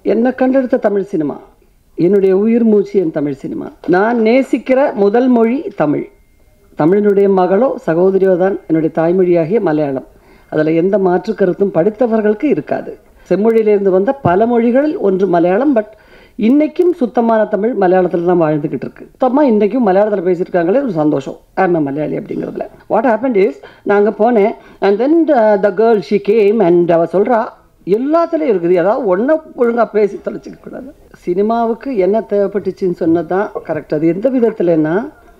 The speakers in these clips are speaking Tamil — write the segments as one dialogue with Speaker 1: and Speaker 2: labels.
Speaker 1: என்னை கண்டெடுத்த தமிழ் சினிமா என்னுடைய உயிர் மூச்சு என் தமிழ் சினிமா நான் நேசிக்கிற முதல் மொழி தமிழ் தமிழினுடைய மகளோ சகோதரியோ தான் என்னுடைய தாய்மொழியாகிய மலையாளம் அதில் எந்த மாற்று கருத்தும் படித்தவர்களுக்கு இருக்காது செம்மொழியிலிருந்து வந்த பல மொழிகளில் ஒன்று மலையாளம் பட் இன்னைக்கும் சுத்தமான தமிழ் மலையாளத்தில் தான் வாழ்ந்துக்கிட்டு இருக்கு சுத்தமாக இன்றைக்கும் மலையாளத்தில் பேசியிருக்காங்களே ஒரு சந்தோஷம் ஆமா மலையாளி அப்படிங்கிறதுல வாட் ஹேப்பன் இஸ் நாங்கள் போனேன் and then the girl she came and அவ சொல்கிறா எல்லாத்துலேயும் இருக்குது ஏதாவது ஒன்றை ஒழுங்காக பேசி தொலைச்சிக்க கூடாது சினிமாவுக்கு என்ன தேவைப்பட்டுச்சுன்னு சொன்னது தான் கரெக்ட் அது எந்த விதத்துலன்னா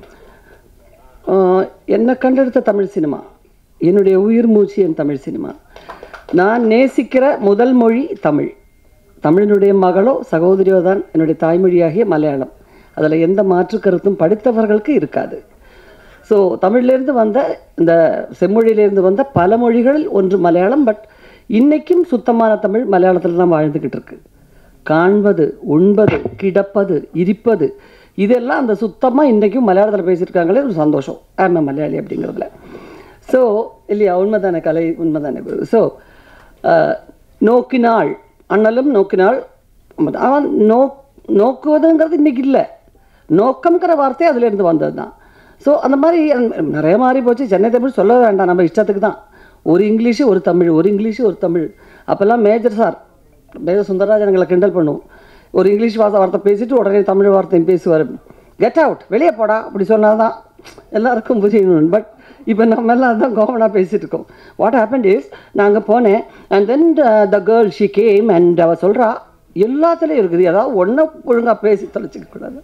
Speaker 1: ஆஹ், என்னை கண்டெடுத்த தமிழ் சினிமா என்னுடைய உயிர் மூச்சு என் தமிழ் சினிமா நான் நேசிக்கிற முதல் மொழி தமிழ் தமிழினுடைய மகளோ சகோதரியோ தான் என்னுடைய தாய்மொழியாகிய மலையாளம் அதில் எந்த மாற்று கருத்தும் படித்தவர்களுக்கு இருக்காது ஸோ தமிழ்லேருந்து வந்த இந்த செம்மொழியிலேருந்து வந்த பல மொழிகளில் ஒன்று மலையாளம் பட் இன்னைக்கும் சுத்தமான தமிழ் மலையாளத்தில் தான் வாழ்ந்துக்கிட்டு இருக்கு காண்பது உண்பது கிடப்பது இருப்பது இதெல்லாம் அந்த சுத்தமாக இன்றைக்கும் மலையாளத்தில் பேசியிருக்காங்களே ஒரு சந்தோஷம் ஆமா மலையாளி அப்படிங்கிறதுல ஸோ இல்லையா உண்மைதானே கலை உண்மைதானே குரு ஸோ நோக்கினாள் அண்ணலும் நோக்கினாள் அவன் நோ நோக்குவதுங்கிறது இன்னைக்கு இல்லை நோக்கம்ங்கிற வார்த்தை அதுலேருந்து வந்தது தான் ஸோ அந்த மாதிரி அந்த நிறைய மாறி போச்சு சென்னை தமிழ் சொல்ல வேண்டாம் நம்ம இஷ்டத்துக்கு தான் ஒரு இங்கிலீஷு ஒரு தமிழ் ஒரு இங்கிலீஷு ஒரு தமிழ் அப்போல்லாம் மேஜர் சார் மேஜர் சுந்தரராஜன் எங்களை கிண்டல் பண்ணுவோம் ஒரு இங்கிலீஷ் வார்த்தை வார்த்தை பேசிட்டு உடனே தமிழ் வார்த்தையும் பேசுவார் கெட் அவுட் வெளியே போடா அப்படி சொன்னால் தான் எல்லாருக்கும் புரியணும் பட் இப்போ நம்ம எல்லாம் அதான் காமனாக பேசிட்டு இருக்கோம் வாட் ஹேப்பன் இஸ் நாங்கள் போனேன் and then the girl she came and அவ சொல்கிறா எல்லாத்துலேயும் இருக்குது ஏதாவது ஒன்றை ஒழுங்காக பேசி தொலைச்சிக்க கூடாது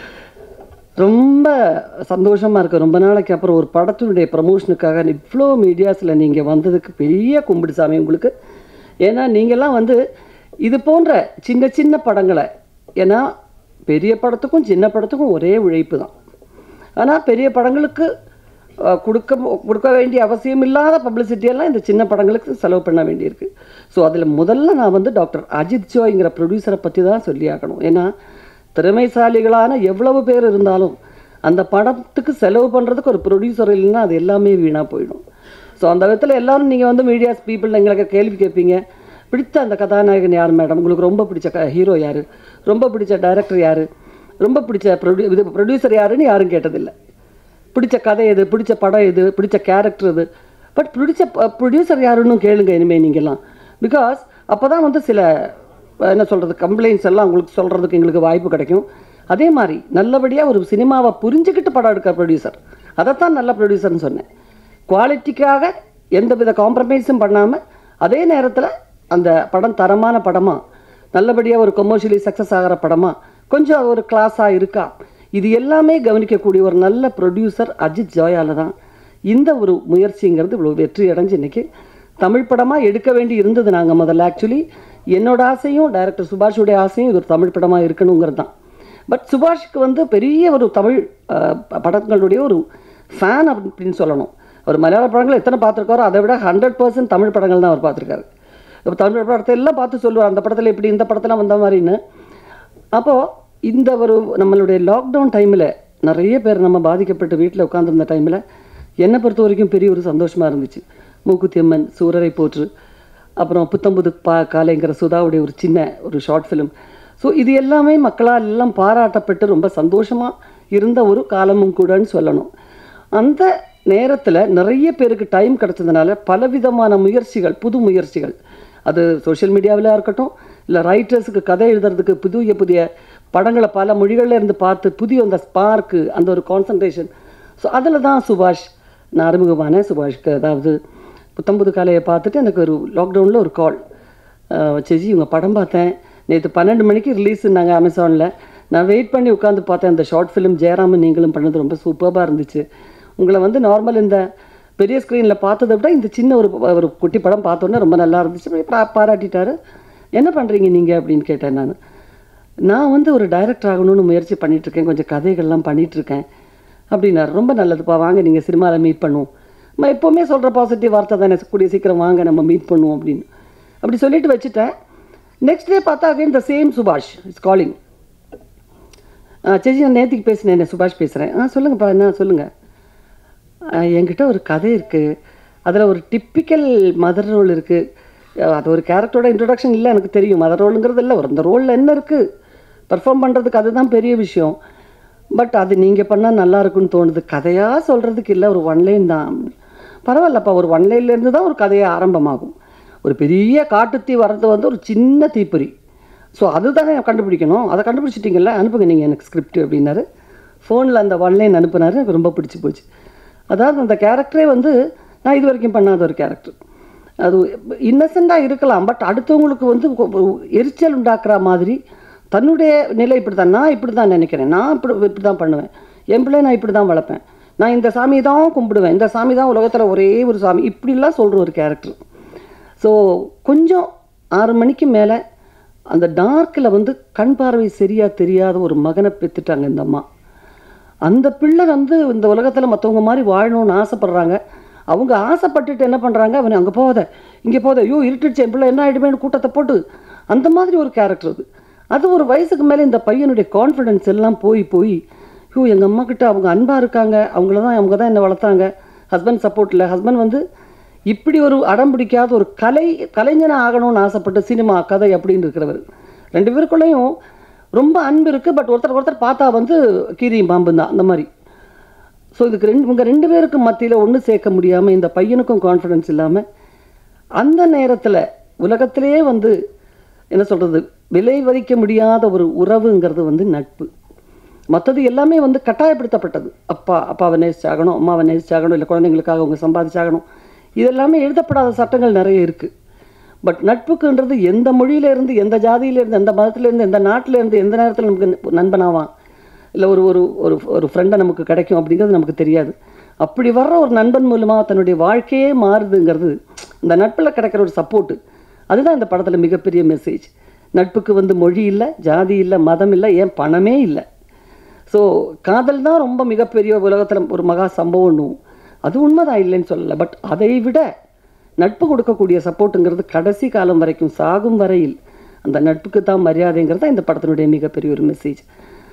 Speaker 1: ரொம்ப சந்தோஷமாக இருக்குது ரொம்ப நாளைக்கு அப்புறம் ஒரு படத்தினுடைய ப்ரமோஷனுக்காக இவ்வளோ மீடியாஸில் நீங்கள் வந்ததுக்கு பெரிய கும்பிடு சாமி உங்களுக்கு ஏன்னா நீங்கள்லாம் வந்து இது போன்ற சின்ன சின்ன படங்களை ஏன்னா பெரிய படத்துக்கும் சின்ன படத்துக்கும் ஒரே உழைப்பு தான் ஆனால் பெரிய படங்களுக்கு அஹ், கொடுக்க கொடுக்க வேண்டிய அவசியம் இல்லாத publicity எல்லாம் இந்த சின்ன படங்களுக்கு செலவு பண்ண வேண்டியிருக்கு ஸோ அதில் முதல்ல நான் வந்து டாக்டர் அஜித் ஜோய்ங்கிற ப்ரொடியூசரை பற்றி தான் சொல்லி ஆகணும் ஏன்னா திறமைசாலிகளான எவ்வளவு பேர் இருந்தாலும் அந்த படத்துக்கு செலவு பண்ணுறதுக்கு ஒரு ப்ரொடியூசர் இல்லைன்னா அது எல்லாமே வீணாக போயிடும் ஸோ அந்த விதத்தில் எல்லாரும் நீங்கள் வந்து மீடியாஸ் பீப்புள் எங்களுக்கு கேள்வி கேட்பீங்க பிடித்த அந்த கதாநாயகன் யார் மேடம் உங்களுக்கு ரொம்ப பிடிச்ச க ஹீரோ யார் ரொம்ப பிடிச்ச டைரக்டர் யார் ரொம்ப பிடிச்ச ப்ரொடியூ இது ப்ரொடியூசர் யாருன்னு யாரும் கேட்டதில்லை பிடிச்ச கதை எது பிடிச்ச படம் எது பிடிச்ச கேரக்டர் எது பட் பிடிச்ச ப்ரொடியூசர் யாருன்னு கேளுங்க இனிமேல் நீங்கள்லாம் பிகாஸ் அப்போ தான் வந்து சில அஹ், என்ன சொல்கிறது கம்ப்ளைண்ட்ஸ் எல்லாம் உங்களுக்கு சொல்கிறதுக்கு எங்களுக்கு வாய்ப்பு கிடைக்கும் அதே மாதிரி நல்லபடியாக ஒரு சினிமாவை புரிஞ்சுக்கிட்டு படம் எடுக்கிற ப்ரொடியூசர் அதைத்தான் நல்ல ப்ரொடியூசர்னு சொன்னேன் குவாலிட்டிக்காக எந்தவித காம்ப்ரமைஸும் பண்ணாமல் அதே நேரத்தில் அந்த படம் தரமான படமா நல்லபடியாக ஒரு கொமர்ஷியலி சக்ஸஸ் ஆகிற படமா கொஞ்சம் ஒரு கிளாஸாக இருக்கா இது எல்லாமே கவனிக்கக்கூடிய ஒரு நல்ல ப்ரொடியூசர் அஜித் ஜோயால தான் இந்த ஒரு முயற்சிங்கிறது இவ்வளோ வெற்றி அடைஞ்சு இன்னைக்கு தமிழ் படமாக எடுக்க வேண்டி இருந்தது நாங்கள் முதல்ல ஆக்சுவலி என்னோட ஆசையும் டைரக்டர் சுபாஷுடைய ஆசையும் இது ஒரு தமிழ் படமாக இருக்கணுங்கிறது தான் பட் சுபாஷுக்கு வந்து பெரிய ஒரு தமிழ் அஹ், படங்களுடைய ஒரு ஃபேன் அப்படின்னு சொல்லணும் அவர் மலையாள படங்கள் எத்தனை பார்த்துருக்காரோ அதை விட ஹண்ட்ரட் பர்சன்ட் தமிழ் படங்கள் தான் அவர் பார்த்துருக்காரு இப்போ தமிழ் படத்தை எல்லாம் பார்த்து சொல்லுவார் அந்த படத்தில் இப்படி இந்த படத்தில் வந்த மாதிரின்னு அப்போது இந்த ஒரு நம்மளுடைய லாக்டவுன் டைமில் நிறைய பேர் நம்ம பாதிக்கப்பட்டு வீட்டில் உட்காந்துருந்த டைமில் என்னை பொறுத்த வரைக்கும் பெரிய ஒரு சந்தோஷமாக இருந்துச்சு மூக்குத்தி அம்மன் சூரரை போற்று அப்புறம் புத்தம்புது பா காலைங்கிற சுதாவுடைய ஒரு சின்ன ஒரு ஷார்ட் ஃபிலிம் ஸோ இது எல்லாமே மக்களால் எல்லாம் பாராட்டப்பட்டு ரொம்ப சந்தோஷமாக இருந்த ஒரு காலமும் கூடன்னு சொல்லணும் அந்த நேரத்தில் நிறைய பேருக்கு டைம் கிடச்சதுனால பலவிதமான முயற்சிகள் புது முயற்சிகள் அது சோஷியல் மீடியாவில் இருக்கட்டும் இல்லை ரைட்டர்ஸுக்கு கதை எழுதுறதுக்கு புதிய புதிய படங்களை பல மொழிகளில் இருந்து பார்த்து புதிய அந்த ஸ்பார்க்கு அந்த ஒரு கான்சன்ட்ரேஷன் ஸோ அதில் தான் சுபாஷ் நான் அறிமுகமானேன் சுபாஷ்க்கு அதாவது புத்தம்புது காலையை பார்த்துட்டு எனக்கு ஒரு லாக்டவுனில் ஒரு கால் சேச்சி இவங்க படம் பார்த்தேன் நேற்று பன்னெண்டு மணிக்கு ரிலீஸ்னாங்க அமேசானில் நான் வெயிட் பண்ணி உட்காந்து பார்த்தேன் அந்த ஷார்ட் ஃபிலிம் ஜெயராமன் நீங்களும் பண்ணது ரொம்ப சூப்பராக இருந்துச்சு உங்களை வந்து நார்மல் இந்த பெரிய ஸ்க்ரீனில் பார்த்ததை விட இந்த சின்ன ஒரு ஒரு குட்டி படம் பார்த்தோன்னே ரொம்ப நல்லா இருந்துச்சு அப்படி பா- பாராட்டிட்டாரு என்ன பண்ணுறீங்க நீங்கள் அப்படின்னு கேட்டேன் நான் நான் வந்து ஒரு டைரக்டர் ஆகணும்னு முயற்சி பண்ணிட்டு இருக்கேன் கொஞ்சம் கதைகள்லாம் பண்ணிட்டு இருக்கேன் அப்படின்னாரு ரொம்ப நல்லதுப்பா வாங்க நீங்கள் சினிமாவில் மீட் பண்ணுவோம் நம்ம எப்போவுமே சொல்கிற பாசிட்டிவ் வார்த்தை தானே கூடிய சீக்கிரம் வாங்க நம்ம மீட் பண்ணுவோம் அப்படின்னு அப்படி சொல்லிட்டு வச்சுட்டேன் நெக்ஸ்ட் டே பார்த்தா again the same Subash is calling சேச்சி நான் நேற்றுக்கு பேசினேன் சுபாஷ் பேசுகிறேன் ஆ சொல்லுங்கப்பா என்ன சொல்லுங்கள் என்கிட்ட ஒரு கதை இருக்குது அதில் ஒரு டிப்பிக்கல் மதர் ரோல் இருக்குது அஹ் அது ஒரு கேரக்டரோட இன்ட்ரடக்ஷன் இல்லை எனக்கு தெரியும் மதர் ரோலுங்கிறது இல்லை ஒரு அந்த ரோலில் என்ன இருக்குது பெர்ஃபார்ம் பண்ணுறதுக்கு அதுதான் பெரிய விஷயம் பட் அது நீங்கள் பண்ணால் நல்லா இருக்குன்னு தோணுது கதையாக சொல்கிறதுக்கு இல்லை ஒரு ஒன் லைன் தான் பரவாயில்லப்பா ஒரு ஒன் லைன்லேருந்து தான் ஒரு கதையை ஆரம்பமாகும் ஒரு பெரிய காட்டுத்தீ வர்றது வந்து ஒரு சின்ன தீப்பொறி ஸோ அதுதானே கண்டுபிடிக்கணும் அதை கண்டுபிடிச்சிட்டிங்கல்ல அனுப்புங்க நீங்கள் எனக்கு ஸ்கிரிப்ட் அப்படின்னாரு ஃபோனில் அந்த ஒன் லைன் அனுப்புனாரு எனக்கு ரொம்ப பிடிச்சி போச்சு அதாவது அந்த கேரக்டரே வந்து நான் இது வரைக்கும் பண்ணாத ஒரு கேரக்டர் அது இன்னசெண்டாக இருக்கலாம் பட் அடுத்தவங்களுக்கு வந்து ஒரு எரிச்சல் உண்டாக்குற மாதிரி தன்னுடைய நிலை இப்படி தான் நான் இப்படி தான் நினைக்கிறேன் நான் இப்படி இப்படி தான் பண்ணுவேன் என் பிள்ளை நான் இப்படி தான் வளர்ப்பேன் நான் இந்த சாமியை தான் கும்பிடுவேன் இந்த சாமி தான் உலகத்தில் ஒரே ஒரு சாமி இப்படிலாம் சொல்கிற ஒரு கேரக்டர் ஸோ கொஞ்சம் ஆறு மணிக்கு மேலே அந்த டார்க்கில் வந்து கண் பார்வை சரியாக தெரியாத ஒரு மகனை பெற்றுட்டாங்க இந்த அம்மா அந்த பிள்ளை வந்து இந்த உலகத்தில் மற்றவங்க மாதிரி வாழணும்னு ஆசைப்படுறாங்க அவங்க ஆசைப்பட்டுட்டு என்ன பண்ணுறாங்க அவனை அங்கே போகாத இங்கே போகாத ஐயோ இருட்டுச்சு என் பிள்ளை என்ன ஆகிடுமேனு கூட்டத்தை போட்டு அந்த மாதிரி ஒரு கேரக்டர் அது அது ஒரு வயசுக்கு மேலே இந்த பையனுடைய கான்ஃபிடென்ஸ் எல்லாம் போய் போய் ஐயோ எங்கள் அம்மா கிட்ட அவங்க அன்பாக இருக்காங்க அவங்கள தான் அவங்க தான் என்னை வளர்த்தாங்க ஹஸ்பண்ட் சப்போர்ட் இல்லை ஹஸ்பண்ட் வந்து இப்படி ஒரு அடம் பிடிக்காத ஒரு கலை கலைஞனாக ஆகணும்னு ஆசைப்பட்ட சினிமா கதை அப்படின்னு இருக்கிறவர் ரெண்டு பேருக்குள்ளேயும் ரொம்ப அன்பு இருக்குது பட் ஒருத்தர் ஒருத்தர் பார்த்தா வந்து கீரியும் பாம்பு தான் அந்த மாதிரி ஸோ இதுக்கு ரெண்டு இவங்க ரெண்டு பேருக்கும் மத்தியில் ஒன்று சேர்க்க முடியாமல் இந்த பையனுக்கும் கான்ஃபிடன்ஸ் இல்லாமல் அந்த நேரத்தில் உலகத்திலேயே வந்து என்ன சொல்கிறது விலை மதிக்க முடியாத ஒரு உறவுங்கிறது வந்து நட்பு மற்றது எல்லாமே வந்து கட்டாயப்படுத்தப்பட்டது அப்பா அப்பாவை நேசிச்சாகணும் அம்மாவை நேசிச்சாகணும் இல்லை குழந்தைங்களுக்காக அவங்க சம்பாதிச்சாகணும் இதெல்லாமே எழுதப்படாத சட்டங்கள் நிறைய இருக்குது பட் நட்புக்குன்றது எந்த மொழியிலேருந்து எந்த ஜாதியிலேருந்து எந்த மதத்திலேருந்து எந்த நாட்டிலேருந்து எந்த நேரத்தில் நமக்கு நண்பனாவான் இல்லை ஒரு ஒரு ஒரு ஒரு ஃப்ரெண்டை நமக்கு கிடைக்கும் அப்படிங்கிறது நமக்கு தெரியாது அப்படி வர்ற ஒரு நண்பன் மூலமாக தன்னுடைய வாழ்க்கையே மாறுதுங்கிறது இந்த நட்பில் கிடைக்கிற ஒரு சப்போர்ட்டு அதுதான் இந்த படத்தில் மிகப்பெரிய மெசேஜ் நட்புக்கு வந்து மொழி இல்லை ஜாதி இல்லை மதம் இல்லை ஏன் பணமே இல்லை ஸோ காதல் தான் ரொம்ப மிகப்பெரிய உலகத்தில் ஒரு மகா சம்பவம்னும் அது உண்மைதான் இல்லைன்னு சொல்லலை பட் அதை விட நட்பு கொடுக்கக்கூடிய சப்போர்ட்டுங்கிறது கடைசி காலம் வரைக்கும் சாகும் வரையில் அந்த நட்புக்கு தான் மரியாதைங்கிறது தான் இந்த படத்தினுடைய மிகப்பெரிய ஒரு மெசேஜ்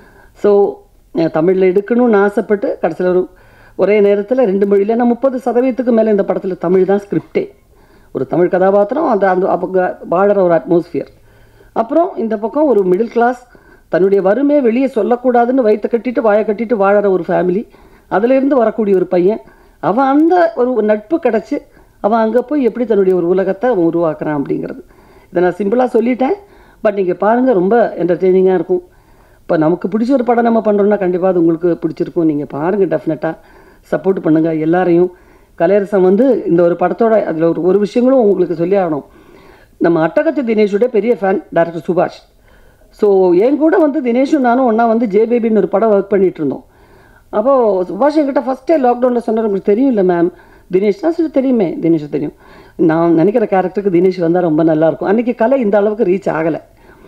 Speaker 1: ஸோ தமிழில் எடுக்கணும்னு ஆசைப்பட்டு கடைசியில் ஒரு ஒரே நேரத்தில் ரெண்டு மொழியில் நான் முப்பது சதவீதத்துக்கு மேலே இந்த படத்தில் தமிழ் தான் ஸ்கிரிப்டே ஒரு தமிழ் கதாபாத்திரம் அந்த அந்த அவங்க வாழற ஒரு அட்மாஸ்ஃபியர் அப்புறம் இந்த பக்கம் ஒரு மிடில் கிளாஸ் தன்னுடைய வறுமையை வெளியே சொல்லக்கூடாதுன்னு வயிற்ற கட்டிட்டு வாயை கட்டிட்டு வாழற ஒரு ஃபேமிலி அதிலிருந்து வரக்கூடிய ஒரு பையன் அவன் அந்த ஒரு நட்பு கிடச்சி அவன் அங்கே போய் எப்படி தன்னுடைய ஒரு உலகத்தை அவன் உருவாக்குறான் அப்படிங்கிறது இதை நான் சிம்பிளாக சொல்லிட்டேன் பட் நீங்கள் பாருங்கள் ரொம்ப என்டர்டெய்னிங்காக இருக்கும் இப்போ நமக்கு பிடிச்ச ஒரு படம் நம்ம பண்ணுறோம்னா கண்டிப்பாக அது உங்களுக்கு பிடிச்சிருக்கும் நீங்கள் பாருங்கள் டெஃபினட்டாக சப்போர்ட் பண்ணுங்கள் எல்லாரையும் கலையரசன் வந்து இந்த ஒரு படத்தோட அதில் ஒரு ஒரு விஷயங்களும் உங்களுக்கு சொல்லி ஆகணும் நம்ம அட்டகத்து தினேஷுடைய பெரிய ஃபேன் டேரக்டர் சுபாஷ் ஸோ என் கூட வந்து தினேஷும் நானும் ஒன்றா வந்து ஜே பேபின்னு ஒரு படம் ஒர்க் பண்ணிட்டு இருந்தோம் அப்போது சுபாஷ் என்கிட்ட ஃபஸ்ட்டே லாக்டவுனில் சொன்னார் உங்களுக்கு தெரியும் இல்லை மேம் தினேஷ் தான் சரி தெரியுமே தினேஷ் தெரியும் நான் நினைக்கிற கேரக்டருக்கு தினேஷ் வந்தால் ரொம்ப நல்லாயிருக்கும் அன்றைக்கி கலை இந்த அளவுக்கு ரீச் ஆகலை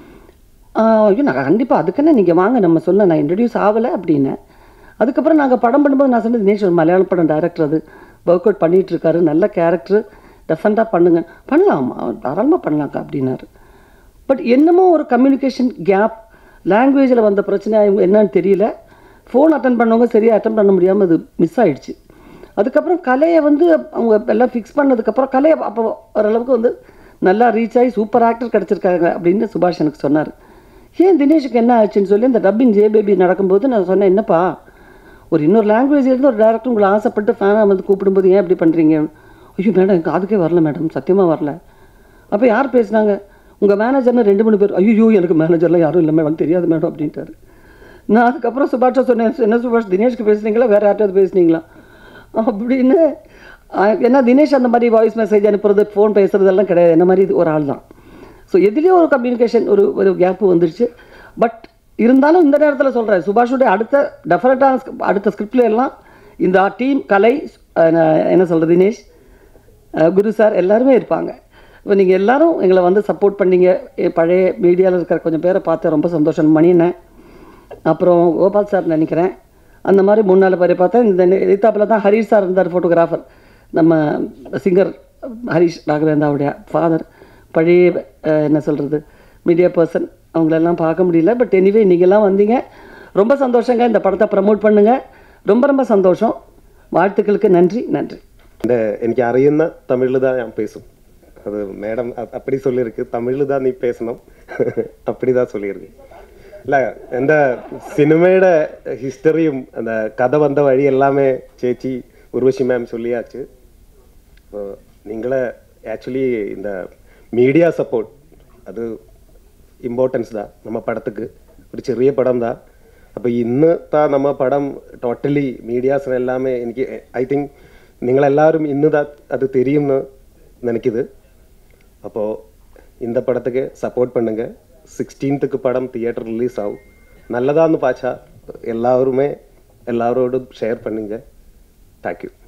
Speaker 1: ஐயோ நான் கண்டிப்பாக அதுக்குன்னு நீங்கள் வாங்க நம்ம சொல்ல நான் இன்ட்ரடியூஸ் ஆகலை அப்படின்னு அதுக்கப்புறம் நாங்கள் படம் பண்ணும்போது நான் சொன்னேன் தினேஷ் ஒரு மலையாள படம் டைரக்டர் அது ஒர்க் அவுட் பண்ணிகிட்டு இருக்காரு நல்ல கேரக்டர் டெஃபரெண்ட்டாக பண்ணுங்க பண்ணலாமா தாராளமாக பண்ணலாம்க்கா அப்படின்னாரு பட் என்னமோ ஒரு கம்யூனிகேஷன் கேப் லாங்குவேஜில் வந்த பிரச்சனை அவங்க என்னன்னு தெரியல ஃபோன் அட்டன் பண்ணவங்க சரியாக அட்டன் பண்ண முடியாமல் அது மிஸ் ஆயிடுச்சு அதுக்கப்புறம் கலையை வந்து அவங்க எல்லாம் ஃபிக்ஸ் பண்ணதுக்கப்புறம் கலையை அப்போ ஓரளவுக்கு வந்து நல்லா ரீச் ஆகி சூப்பர் ஆக்டர் கிடச்சிருக்காங்க அப்படின்னு சுபாஷ் எனக்கு சொன்னார் ஏன் தினேஷுக்கு என்ன ஆச்சுன்னு சொல்லி இந்த டப்பிங் ஜே பேபி நடக்கும்போது நான் சொன்னேன் என்னப்பா ஒரு இன்னொரு லாங்குவேஜ்லேருந்து ஒரு டேரக்டர் உங்களை ஆசைப்பட்டு ஃபேனாக வந்து கூப்பிடும்போது ஏன் இப்படி பண்ணுறீங்க ஐயோ மேடம் எனக்கு அதுக்கே வரல மேடம் சத்தியமாக வரல அப்போ யார் பேசுனாங்க உங்கள் மேனேஜர்னு ரெண்டு மூணு பேர் ஐயோ எனக்கு மேனேஜர்லாம் யாரும் இல்லை மேடம் தெரியாது மேடம் அப்படின்ட்டாரு நான் அதுக்கப்புறம் சுபாஷை சொன்னேன் என்ன சுபாஷ் தினேஷ்க்கு பேசுனீங்களா வேறு யார்ட்டாவது பேசுனீங்களா அப்படின்னு ஏன்னா தினேஷ் அந்த மாதிரி வாய்ஸ் மெசேஜ் அனுப்புறது ஃபோன் பேசுறதெல்லாம் கிடையாது என்ன மாதிரி ஒரு ஆள் தான் ஸோ எதுலேயும் ஒரு கம்யூனிகேஷன் ஒரு ஒரு கேப்பு வந்துருச்சு பட் இருந்தாலும் இந்த நேரத்தில் சொல்கிறேன் சுபாஷுடைய அடுத்த டெஃபரெட்டான அடுத்த ஸ்கிரிப்ட்ல எல்லாம் இந்த டீம் கலை என்ன சொல்கிறது தினேஷ் குரு சார் எல்லாருமே இருப்பாங்க இப்போ நீங்கள் எல்லாரும் எங்களை வந்து சப்போர்ட் பண்ணீங்க பழைய மீடியாவில் இருக்கிற கொஞ்சம் பேரை பார்த்து ரொம்ப சந்தோஷம் மணினேன் அப்புறம் கோபால் சார் நினைக்கிறேன் அந்த மாதிரி முன்னால் பேரை பார்த்தேன் இந்த எதிர்த்தாப்பில் தான் ஹரீஷ் சார் இருந்தார் ஃபோட்டோகிராஃபர் நம்ம சிங்கர் ஹரீஷ் ராகவேந்தாவுடைய ஃபாதர் பழைய என்ன சொல்கிறது மீடியா பர்சன் அவங்களெல்லாம் பார்க்க முடியல பட் எனிவே நீங்கள்லாம் வந்தீங்க ரொம்ப சந்தோஷங்க இந்த படத்தை ப்ரமோட் பண்ணுங்கள் ரொம்ப ரொம்ப சந்தோஷம் வாழ்த்துக்களுக்கு நன்றி நன்றி
Speaker 2: എൻ്റെ എനിക്ക് അറിയുന്ന തമിഴിൽ தான் ഞാൻ பேசும் அது மேடம் அப்படி சொல்லியிருக்கு தமிழ் தான் நீ பேசணும் அப்படி தான் சொல்லியிருக்கு இல்லை இந்த சினிமையோட ஹிஸ்டரியும் அந்த கதை வந்த வழி எல்லாமே சேச்சி உர்வஷி மேம் சொல்லியாச்சு അപ്പോൾ നിങ്ങൾ ആക്ച്വലി இந்த மீடியா சப்போர்ட் அது ഇമ്പോർട്ടൻസ് தான் நம்ம படத்துக்கு ஒரு ചെറിയ പടം தான் അപ്പോൾ ഇന്നത്തെ നമ്മ പടം ടോട്ടലി മീഡിയാസിന് എല്ലാമേ എനിക്ക് ഐ തിങ്ക് നിങ്ങളെല്ലാവരും ഇന്ന് தான் அது தெரியும்னு நினைக்குது அப்போ இந்த படத்துக்கு சப்போர்ட் பண்ணுங்க சிக்ஸ்டீன்த்துக்கு படம் தியேட்டர் ரிலீஸ் ஆகும் நல்லதான்னு பாச்சா எல்லாருமே எல்லாரோடும் ஷேர் பண்ணுங்க தேங்க்யூ